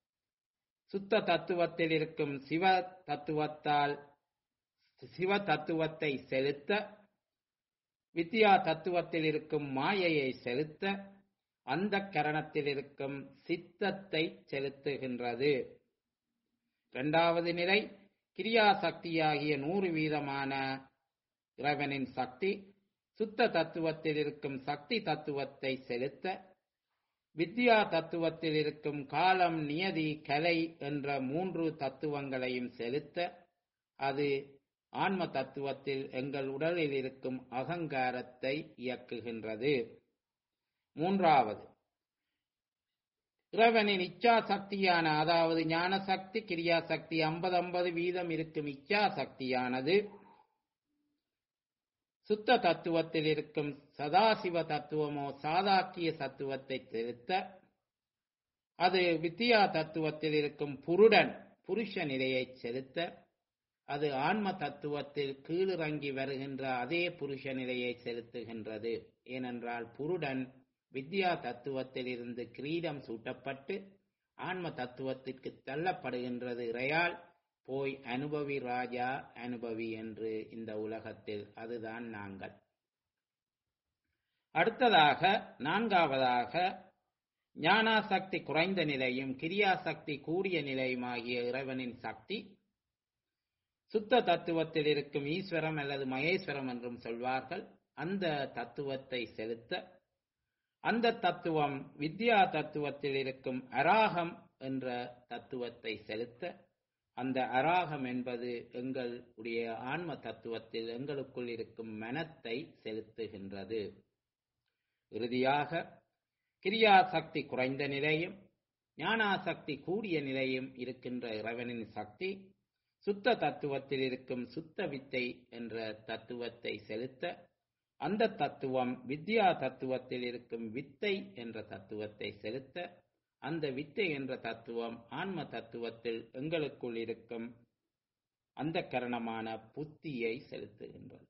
சுத்த தத்துவத்தில் இருக்கும் சிவ தத்துவத்தால் சிவ தத்துவத்தை செலுத்த வித்யா தத்துவத்தில் இருக்கும் மாயையை செலுத்த அந்த கரணத்தில் இருக்கும் சித்தத்தை செலுத்துகின்றது இரண்டாவது நிலை கிரியா சக்தியாகிய நூறு வீதமான இறைவனின் சக்தி சுத்த தத்துவத்தில் இருக்கும் சக்தி தத்துவத்தை செலுத்த வித்யா தத்துவத்தில் இருக்கும் காலம் நியதி கலை என்ற மூன்று தத்துவங்களையும் செலுத்த அது ஆன்ம தத்துவத்தில் எங்கள் உடலில் இருக்கும் அகங்காரத்தை இயக்குகின்றது மூன்றாவது இறைவனின் இச்சா சக்தியான அதாவது ஞான சக்தி கிரியா சக்தி ஐம்பது ஐம்பது வீதம் இருக்கும் இச்சா சக்தியானது சுத்த தத்துவத்தில் இருக்கும் சதாசிவ தத்துவமோ சாதாக்கிய தத்துவத்தை செலுத்த அது வித்யா தத்துவத்தில் இருக்கும் புருடன் புருஷ நிலையை செலுத்த அது ஆன்ம தத்துவத்தில் கீழிறங்கி வருகின்ற அதே புருஷ நிலையை செலுத்துகின்றது ஏனென்றால் புருடன் வித்யா தத்துவத்தில் இருந்து கிரீடம் சூட்டப்பட்டு ஆன்ம தத்துவத்திற்கு தள்ளப்படுகின்றது இறையால் போய் அனுபவி ராஜா அனுபவி என்று இந்த உலகத்தில் அதுதான் நாங்கள் அடுத்ததாக நான்காவதாக ஞானாசக்தி குறைந்த நிலையும் கிரியாசக்தி கூடிய நிலையும் ஆகிய இறைவனின் சக்தி சுத்த தத்துவத்தில் இருக்கும் ஈஸ்வரம் அல்லது மகேஸ்வரம் என்றும் சொல்வார்கள் அந்த தத்துவத்தை செலுத்த அந்த தத்துவம் வித்யா தத்துவத்தில் இருக்கும் அராகம் என்ற தத்துவத்தை செலுத்த அந்த அராகம் என்பது எங்களுடைய ஆன்ம தத்துவத்தில் எங்களுக்குள் இருக்கும் மனத்தை செலுத்துகின்றது இறுதியாக கிரியாசக்தி குறைந்த நிலையும் ஞானாசக்தி கூடிய நிலையும் இருக்கின்ற இறைவனின் சக்தி சுத்த தத்துவத்தில் இருக்கும் சுத்த வித்தை என்ற தத்துவத்தை செலுத்த அந்த தத்துவம் வித்யா தத்துவத்தில் இருக்கும் வித்தை என்ற தத்துவத்தை செலுத்த அந்த வித்தை என்ற தத்துவம் ஆன்ம தத்துவத்தில் எங்களுக்குள் இருக்கும் அந்த கரணமான புத்தியை செலுத்துகின்றது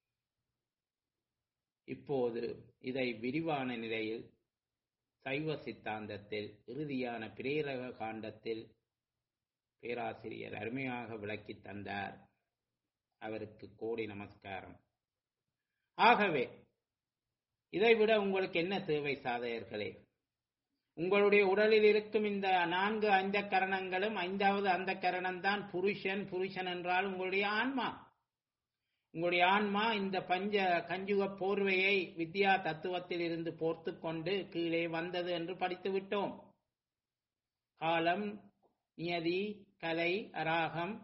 இப்போது இதை விரிவான நிலையில் சைவ சித்தாந்தத்தில் இறுதியான பிரேரக காண்டத்தில் பேராசிரியர் அருமையாக விளக்கி தந்தார் அவருக்கு கோடி நமஸ்காரம் ஆகவே இதைவிட உங்களுக்கு என்ன தேவை சாதகர்களே உங்களுடைய உடலில் இருக்கும் இந்த நான்கு ஐந்த கரணங்களும் ஐந்தாவது அந்த கரணம் தான் புருஷன் புருஷன் என்றால் உங்களுடைய ஆன்மா உங்களுடைய ஆன்மா இந்த பஞ்ச கஞ்சுக போர்வையை வித்யா தத்துவத்தில் இருந்து போர்த்து கொண்டு கீழே வந்தது என்று படித்து விட்டோம் காலம் நியதி கலை அராகம்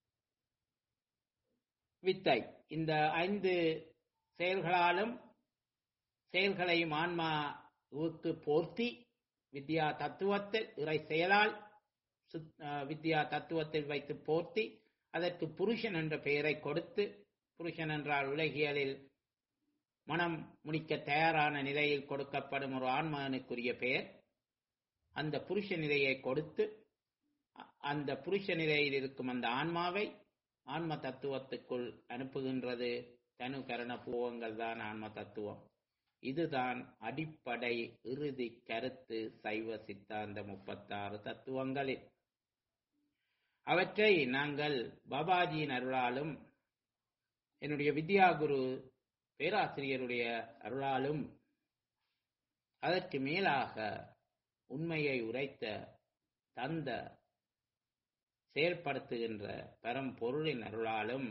வித்தை இந்த ஐந்து செயல்களாலும் செயல்களையும் ஆன்மாவுக்கு போர்த்தி வித்யா தத்துவத்தில் இறை செயலால் வித்யா தத்துவத்தில் வைத்து போர்த்தி அதற்கு புருஷன் என்ற பெயரை கொடுத்து புருஷன் என்றால் உலகியலில் மனம் முடிக்க தயாரான நிலையில் கொடுக்கப்படும் ஒரு ஆன்மகனுக்குரிய பெயர் அந்த புருஷ நிலையை கொடுத்து அந்த புருஷ நிலையில் இருக்கும் அந்த ஆன்மாவை ஆன்ம தத்துவத்துக்குள் அனுப்புகின்றது தனு கரண பூவங்கள் தான் ஆன்ம தத்துவம் இதுதான் அடிப்படை இறுதி கருத்து சைவ சித்தாந்த முப்பத்தாறு தத்துவங்களில் அவற்றை நாங்கள் பாபாஜியின் அருளாலும் என்னுடைய வித்யா குரு பேராசிரியருடைய அருளாலும் அதற்கு மேலாக உண்மையை உரைத்த தந்த செயல்படுத்துகின்ற பரம்பொருளின் அருளாலும்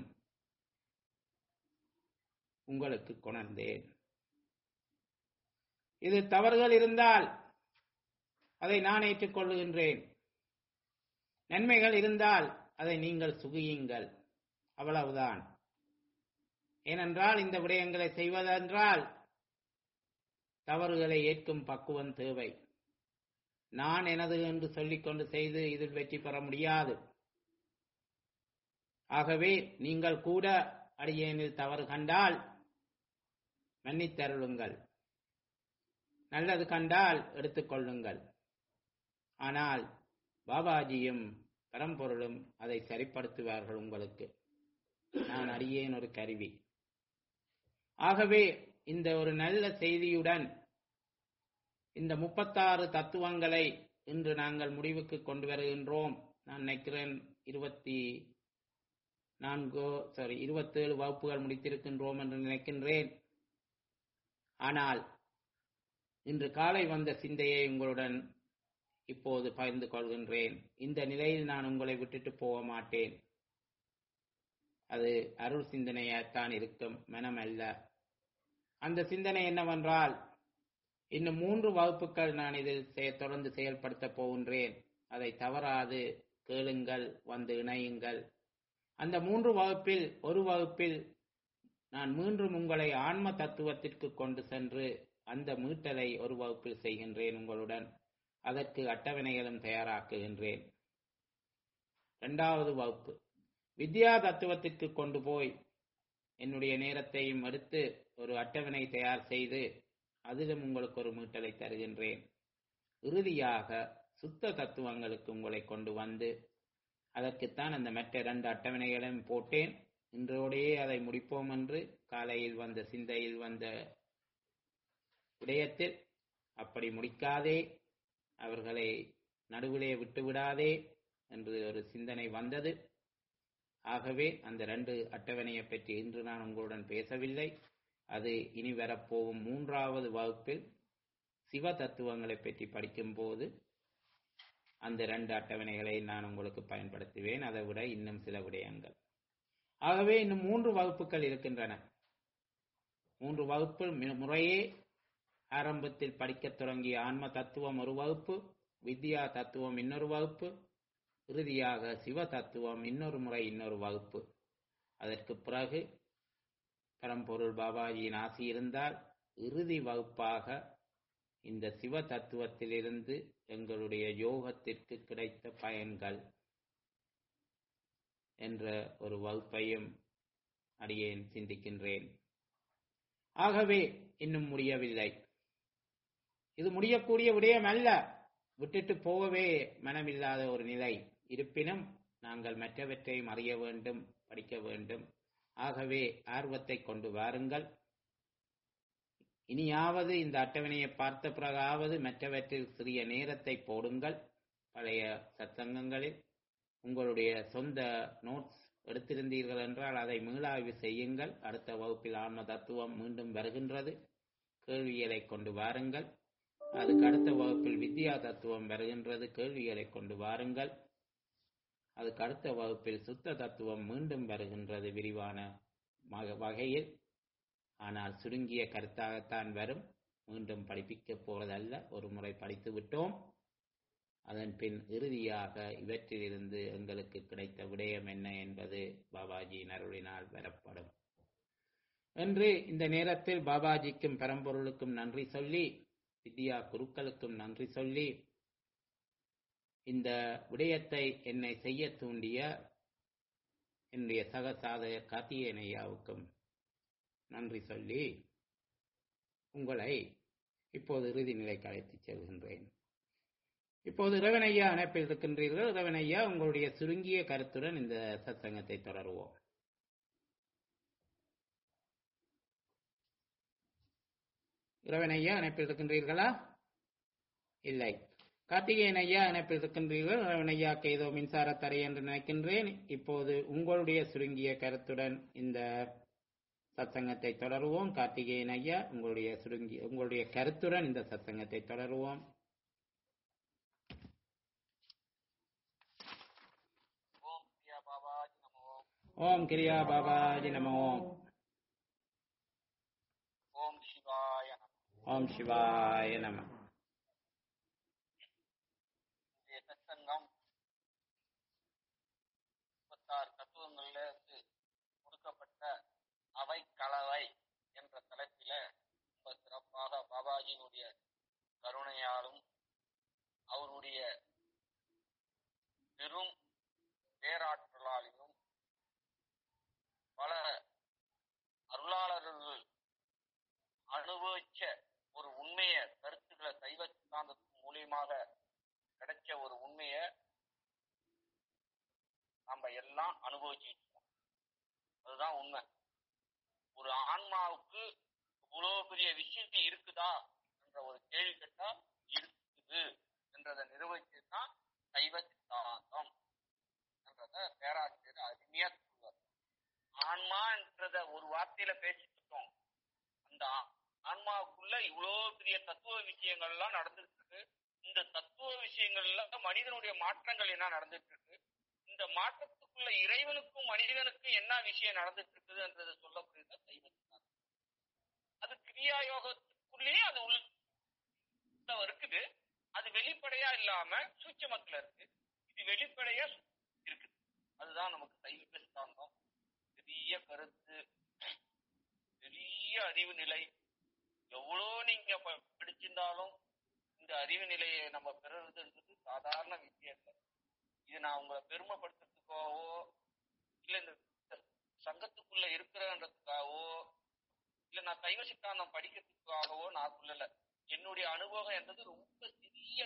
உங்களுக்கு கொணர்ந்தேன் இது தவறுகள் இருந்தால் அதை நான் ஏற்றுக்கொள்ளுகின்றேன் நன்மைகள் இருந்தால் அதை நீங்கள் சுகியுங்கள் அவ்வளவுதான் ஏனென்றால் இந்த விடயங்களை செய்வதென்றால் தவறுகளை ஏற்கும் பக்குவம் தேவை நான் எனது என்று சொல்லிக்கொண்டு செய்து இதில் வெற்றி பெற முடியாது ஆகவே நீங்கள் கூட அடியேனில் தவறு கண்டால் மன்னித்தருளுங்கள் நல்லது கண்டால் எடுத்துக்கொள்ளுங்கள் ஆனால் பாபாஜியும் பரம்பொருளும் அதை சரிப்படுத்துவார்கள் உங்களுக்கு நான் அறியேன் ஒரு கருவி ஆகவே இந்த ஒரு நல்ல செய்தியுடன் இந்த முப்பத்தாறு தத்துவங்களை இன்று நாங்கள் முடிவுக்கு கொண்டு வருகின்றோம் நான் நினைக்கிறேன் இருபத்தி நான்கோ சாரி இருபத்தேழு வகுப்புகள் முடித்திருக்கின்றோம் என்று நினைக்கின்றேன் ஆனால் இன்று காலை வந்த சிந்தையை உங்களுடன் இப்போது பகிர்ந்து கொள்கின்றேன் இந்த நிலையில் நான் உங்களை விட்டுட்டு போக மாட்டேன் அது அருள் சிந்தனையாகத்தான் இருக்கும் மனம் அல்ல அந்த சிந்தனை என்னவென்றால் இன்னும் மூன்று வகுப்புகள் நான் இதில் தொடர்ந்து செயல்படுத்த போகின்றேன் அதை தவறாது கேளுங்கள் வந்து இணையுங்கள் அந்த மூன்று வகுப்பில் ஒரு வகுப்பில் நான் மீண்டும் உங்களை ஆன்ம தத்துவத்திற்கு கொண்டு சென்று அந்த மீட்டலை ஒரு வகுப்பில் செய்கின்றேன் உங்களுடன் அதற்கு அட்டவணைகளும் தயாராக்குகின்றேன் இரண்டாவது வகுப்பு வித்யா தத்துவத்திற்கு கொண்டு போய் என்னுடைய நேரத்தையும் எடுத்து ஒரு அட்டவணை தயார் செய்து அதிலும் உங்களுக்கு ஒரு மீட்டலை தருகின்றேன் இறுதியாக சுத்த தத்துவங்களுக்கு உங்களை கொண்டு வந்து அதற்குத்தான் அந்த மற்ற இரண்டு அட்டவணைகளையும் போட்டேன் இன்றோடையே அதை முடிப்போம் என்று காலையில் வந்த சிந்தையில் வந்த விடயத்தில் அப்படி முடிக்காதே அவர்களை நடுவிலே விட்டுவிடாதே என்று ஒரு சிந்தனை வந்தது ஆகவே அந்த ரெண்டு அட்டவணையை பற்றி இன்று நான் உங்களுடன் பேசவில்லை அது இனி வரப்போகும் மூன்றாவது வகுப்பில் சிவ தத்துவங்களை பற்றி படிக்கும்போது அந்த ரெண்டு அட்டவணைகளை நான் உங்களுக்கு பயன்படுத்துவேன் அதை விட இன்னும் சில விடயங்கள் ஆகவே இன்னும் மூன்று வகுப்புகள் இருக்கின்றன மூன்று வகுப்பில் முறையே ஆரம்பத்தில் படிக்கத் தொடங்கிய ஆன்ம தத்துவம் ஒரு வகுப்பு வித்யா தத்துவம் இன்னொரு வகுப்பு இறுதியாக சிவ தத்துவம் இன்னொரு முறை இன்னொரு வகுப்பு அதற்கு பிறகு பரம்பொருள் பாபாஜியின் ஆசி இருந்தால் இறுதி வகுப்பாக இந்த சிவ தத்துவத்திலிருந்து எங்களுடைய யோகத்திற்கு கிடைத்த பயன்கள் என்ற ஒரு வகுப்பையும் அடியேன் சிந்திக்கின்றேன் ஆகவே இன்னும் முடியவில்லை இது முடியக்கூடிய விடயம் அல்ல விட்டுட்டு போகவே மனமில்லாத ஒரு நிலை இருப்பினும் நாங்கள் மற்றவற்றையும் அறிய வேண்டும் படிக்க வேண்டும் ஆகவே ஆர்வத்தை கொண்டு வாருங்கள் இனியாவது இந்த அட்டவணையை பார்த்த பிறகாவது மற்றவற்றில் சிறிய நேரத்தை போடுங்கள் பழைய சத்சங்கங்களில் உங்களுடைய சொந்த நோட்ஸ் எடுத்திருந்தீர்கள் என்றால் அதை மீளாய்வு செய்யுங்கள் அடுத்த வகுப்பில் ஆன்ம தத்துவம் மீண்டும் வருகின்றது கேள்விகளை கொண்டு வாருங்கள் அதுக்கு அடுத்த வகுப்பில் வித்யா தத்துவம் வருகின்றது கேள்விகளை கொண்டு வாருங்கள் அதுக்கு அடுத்த வகுப்பில் சுத்த தத்துவம் மீண்டும் வருகின்றது விரிவான மக- வகையில் ஆனால் சுருங்கிய கருத்தாகத்தான் வரும் மீண்டும் படிப்பிக்கப் போவதல்ல ஒரு முறை படித்து விட்டோம் அதன் பின் இறுதியாக இவற்றிலிருந்து எங்களுக்கு கிடைத்த விடயம் என்ன என்பது பாபாஜியின் அருளினால் வரப்படும் என்று இந்த நேரத்தில் பாபாஜிக்கும் பரம்பொருளுக்கும் நன்றி சொல்லி வித்யா குருக்களுக்கும் நன்றி சொல்லி இந்த விடயத்தை என்னை செய்ய தூண்டிய என்னுடைய சக சாதகர் கார்த்திகேயன் ஐயாவுக்கும் நன்றி சொல்லி உங்களை இப்போது இறுதி நிலைக்கு அழைத்துச் செல்கின்றேன் இப்போது இறைவனையா அணைப்பில் இருக்கின்றீர்கள் இறைவனையா உங்களுடைய சுருங்கிய கருத்துடன் இந்த சத்சங்கத்தை தொடருவோம் இறைவனையா அணைப்பில் இருக்கின்றீர்களா இல்லை கார்த்திகேயன் ஐயா இணைப்பில் இருக்கின்றீர்கள் இறைவனையாக்கு ஏதோ மின்சார தடை என்று நினைக்கின்றேன் இப்போது உங்களுடைய சுருங்கிய கருத்துடன் இந்த சத்சங்கத்தை தொடருவோம் கார்த்திகேயன் ஐயா உங்களுடைய சுருங்கி உங்களுடைய கருத்துடன் இந்த சத்சங்கத்தை தொடருவோம் ஓம் பிரியா பாபாஜி நமோ ஓம் கிரியா பாபாஜி நம ஓம் ஓம் சிவாய நமோ ஓம் சிவாய நம இன்றைய சத்சங்கம் முப்பத்தாறு தத்துவங்கள்ல இருந்து கொடுக்கப்பட்ட அவை கலவை என்ற தலைப்பில ரொம்ப சிறப்பாக பாபாஜியினுடைய கருணையாலும் அவருடைய பெரும் பேராற்றலாலும் பல அருளாளர்கள் அனுபவிச்ச ஒரு உண்மைய கருத்துக்களை சைவ சித்தாந்தத்தின் மூலியமாக கிடைச்ச ஒரு உண்மைய நம்ம எல்லாம் அனுபவிச்சுட்டு இருக்கோம் அதுதான் உண்மை ஒரு ஆன்மாவுக்கு இவ்வளவு பெரிய விஷயம் இருக்குதா என்ற ஒரு கேள்வி கேட்டா இருக்குது என்றதை நிரூபிச்சுதான் சைவ சித்தாந்தம் என்றத பேராசிரியர் அருமையா சொல்லுவார் ஆன்மான்றத ஒரு வார்த்தையில பேசிட்டு இருக்கோம் அந்த ஆ- ஆன்மாவுக்குள்ள இவ்வளவு பெரிய தத்துவ விஷயங்கள் எல்லாம் நடந்துட்டு இருக்கு இந்த தத்துவ விஷயங்கள்ல மனிதனுடைய மாற்றங்கள் என்ன நடந்துட்டு இருக்கு இந்த மாற்றத்துக்குள்ள இறைவனுக்கும் மனிதனுக்கும் என்ன விஷயம் நடந்துட்டு இருக்குதுன்றத சொல்லக்கூடியது சைவ சித்தாந்தம் அது கிரியா யோகத்துக்குள்ளேயே அது உள்ள இருக்குது அது வெளிப்படையா இல்லாம சூட்சமத்துல இருக்கு இது வெளிப்படையா இருக்குது அதுதான் நமக்கு சைவ சித்தாந்தம் பெரிய கருத்து பெரிய அறிவு நிலை எவ்வளோ நீங்க ப- படிச்சிருந்தாலும் இந்த அறிவு நிலையை நம்ம பெறுறதுன்றது சாதாரண விஷயம் இல்லை இது நான் உங்களை பெருமைப்படுத்துறதுக்காகவோ இல்ல இந்த சங்கத்துக்குள்ள இருக்கிறன்றதுக்காகவோ இல்ல நான் சைவ சித்தாந்தம் படிக்கிறதுக்காகவோ நான் சொல்லல என்னுடைய அனுபவம் என்றது ரொம்ப சிறிய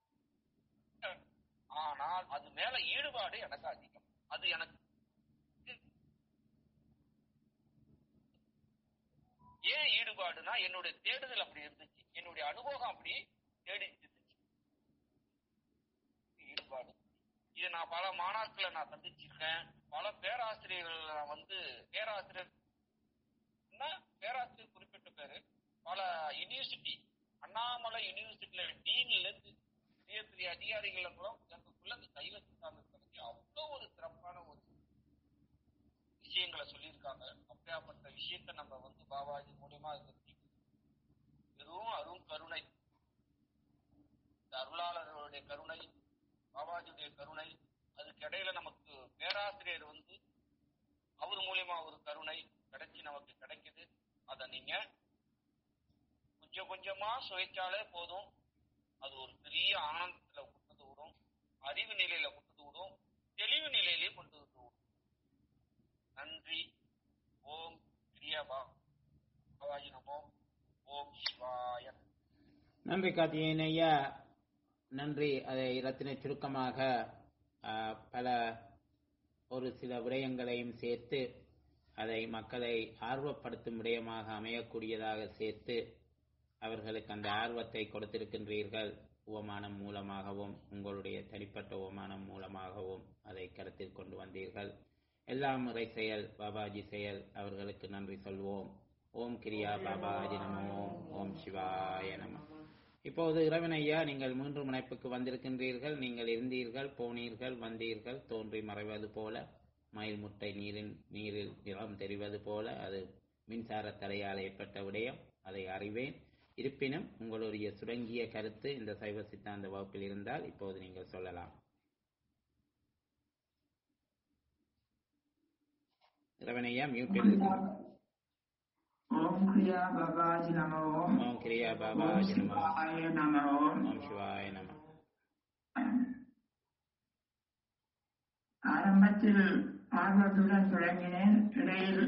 ஆனால் அது மேல ஈடுபாடு எனக்கு அதிகம் அது எனக்கு ஏன் ஈடுபாடுனா என்னுடைய தேடுதல் அப்படி இருந்துச்சு என்னுடைய அனுபவம் அப்படி தேடிட்டு இருந்துச்சு ஈடுபாடு இது நான் பல மாணாக்களை நான் சந்திச்சிருக்கேன் பல பேராசிரியர்கள் நான் வந்து பேராசிரியர் என்ன பேராசிரியர் குறிப்பிட்ட பேரு பல யூனிவர்சிட்டி அண்ணாமலை யூனிவர்சிட்டியில டீன்ல இருந்து பெரிய பெரிய அதிகாரிகள் கூட எனக்குள்ள இந்த சைவ சித்தாந்தத்தை பத்தி அவ்வளோ ஒரு சிறப்பான ஒரு விஷயங்களை சொல்லியிருக்காங்க அப்படியாப்பட்ட விஷயத்தை நம்ம வந்து பாபாஜி மூலியமா தெரிஞ்சுக்கணும் வெறும் அரும் கருணை இந்த அருளாளர்களுடைய கருணை பாபாஜியுடைய கருணை அதுக்கு இடையில நமக்கு பேராசிரியர் வந்து அவர் மூலியமா ஒரு கருணை கிடைச்சி நமக்கு கிடைக்குது அதை நீங்க கொஞ்சம் கொஞ்சமா சுவைச்சாலே போதும் அது ஒரு பெரிய ஆனந்தத்துல கொண்டு விடும் அறிவு நிலையில கொண்டு விடும் தெளிவு நிலையிலே கொண்டு வந்து விடும் நன்றி ஓம் கிரியாபா பாபாஜி நமோ ஓம் சிவாய நமோ. நன்றி கார்த்திகேயன் ஐயா நன்றி அதை ரத்தின சுருக்கமாக ஆ, பல ஒரு சில விடயங்களையும் சேர்த்து அதை மக்களை ஆர்வப்படுத்தும் விடயமாக அமையக்கூடியதாக சேர்த்து அவர்களுக்கு அந்த ஆர்வத்தை கொடுத்திருக்கின்றீர்கள் உவமானம் மூலமாகவும் உங்களுடைய தனிப்பட்ட உவமானம் மூலமாகவும் அதை கருத்தில் கொண்டு வந்தீர்கள் எல்லாம் முறை செயல் பாபாஜி செயல் அவர்களுக்கு நன்றி சொல்வோம் ஓம் கிரியா பாபாஜி நம ஓம் ஓம் சிவாய நம இப்போது இறைவன் ஐயா நீங்கள் மூன்று முனைப்புக்கு வந்திருக்கின்றீர்கள் நீங்கள் இருந்தீர்கள் போனீர்கள் வந்தீர்கள் தோன்றி மறைவது போல மயில் முட்டை நீரின் நீரில் நிறம் தெரிவது போல அது மின்சார தடையால் ஏற்பட்ட விடயம் அதை அறிவேன் இருப்பினும் உங்களுடைய சுடங்கிய கருத்து இந்த சைவ சித்தாந்த வகுப்பில் இருந்தால் இப்போது நீங்கள் சொல்லலாம் இறைவனையா மியூட்டில் இருக்கிறது. ஓம் கிரியா பாபாஜி நம ஓம் ஓம் கிரியா பாபாஜி நம சிவாய நம ஓம் ஓம் சிவாய நம ஆரம்பத்தில் ஆர்வத்துடன் தொடங்கினேன் இடையில்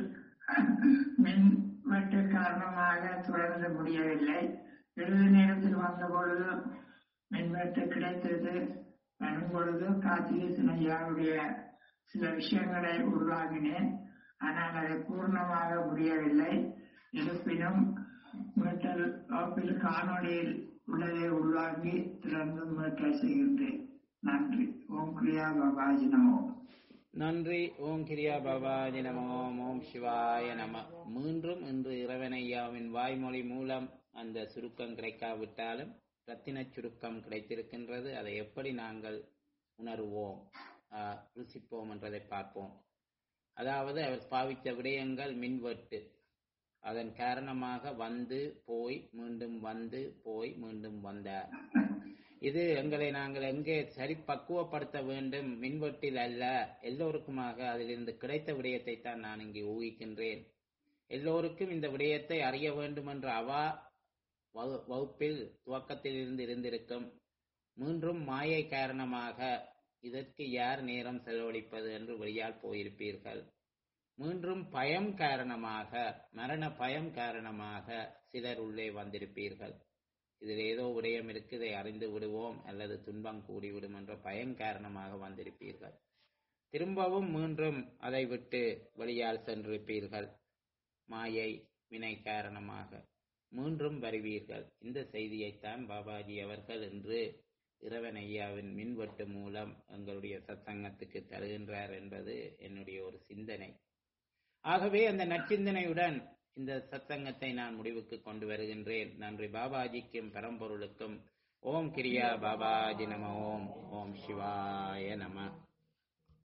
மின் வெட்டு காரணமாக தொடர்ந்து முடியவில்லை இறுதி நேரத்தில் வந்த பொழுது மின்வெட்டு கிடைத்தது வரும் பொழுது கார்த்திகேசன் ஐயாவுடைய சில விஷயங்களை உருவாக்கினேன் ஆனால் அதை பூர்ணமாக முடியவில்லை இருப்பினும் மீட்டல் வகுப்பில் காணொளியில் உள்ளதை உருவாக்கி திறந்து மீட்டல் செய்கின்றேன் நன்றி ஓம் கிரியா பாபாஜி நமோ நன்றி ஓம் கிரியா பாபாஜி நம ஓம் ஓம் சிவாய நம மீண்டும் இன்று இறைவனையாவின் வாய்மொழி மூலம் அந்த சுருக்கம் கிடைக்காவிட்டாலும் ரத்தின சுருக்கம் கிடைத்திருக்கின்றது அதை எப்படி நாங்கள் உணருவோம் ஆஹ், ருசிப்போம் என்றதை பார்ப்போம் அதாவது அவர் பாவித்த விடயங்கள் மின்வெட்டு அதன் காரணமாக வந்து போய் மீண்டும் வந்து போய் மீண்டும் வந்தார் இது எங்களை நாங்கள் எங்கே சரி பக்குவப்படுத்த வேண்டும் மின்வெட்டில் அல்ல எல்லோருக்குமாக அதிலிருந்து கிடைத்த விடயத்தை தான் நான் இங்கே ஊகிக்கின்றேன் எல்லோருக்கும் இந்த விடயத்தை அறிய வேண்டும் என்ற அவா வகு- வகுப்பில் துவக்கத்தில் இருந்து இருந்திருக்கும் மீண்டும் மாயை காரணமாக இதற்கு யார் நேரம் செலவழிப்பது என்று வெளியால் போயிருப்பீர்கள் மீண்டும் பயம் காரணமாக மரண பயம் காரணமாக சிலர் உள்ளே வந்திருப்பீர்கள் இதில் ஏதோ விடயம் இருக்கு இதை அறிந்து விடுவோம் அல்லது துன்பம் கூடிவிடும் என்ற பயம் காரணமாக வந்திருப்பீர்கள் திரும்பவும் மீண்டும் அதை விட்டு வெளியால் சென்றிருப்பீர்கள் மாயை வினை காரணமாக மீண்டும் வருவீர்கள் இந்த செய்தியைத்தான் பாபாஜி அவர்கள் இன்று இறைவன் ஐயாவின் மின்வெட்டு மூலம் எங்களுடைய சத்சங்கத்துக்கு தருகின்றார் என்பது என்னுடைய ஒரு சிந்தனை ஆகவே அந்த நற்சிந்தனையுடன் இந்த சத்சங்கத்தை நான் முடிவுக்கு கொண்டு வருகின்றேன் நன்றி பாபாஜிக்கும் பரம்பொருளுக்கும் ஓம் கிரியா பாபாஜி நம ஓம் ஓம் சிவாய நம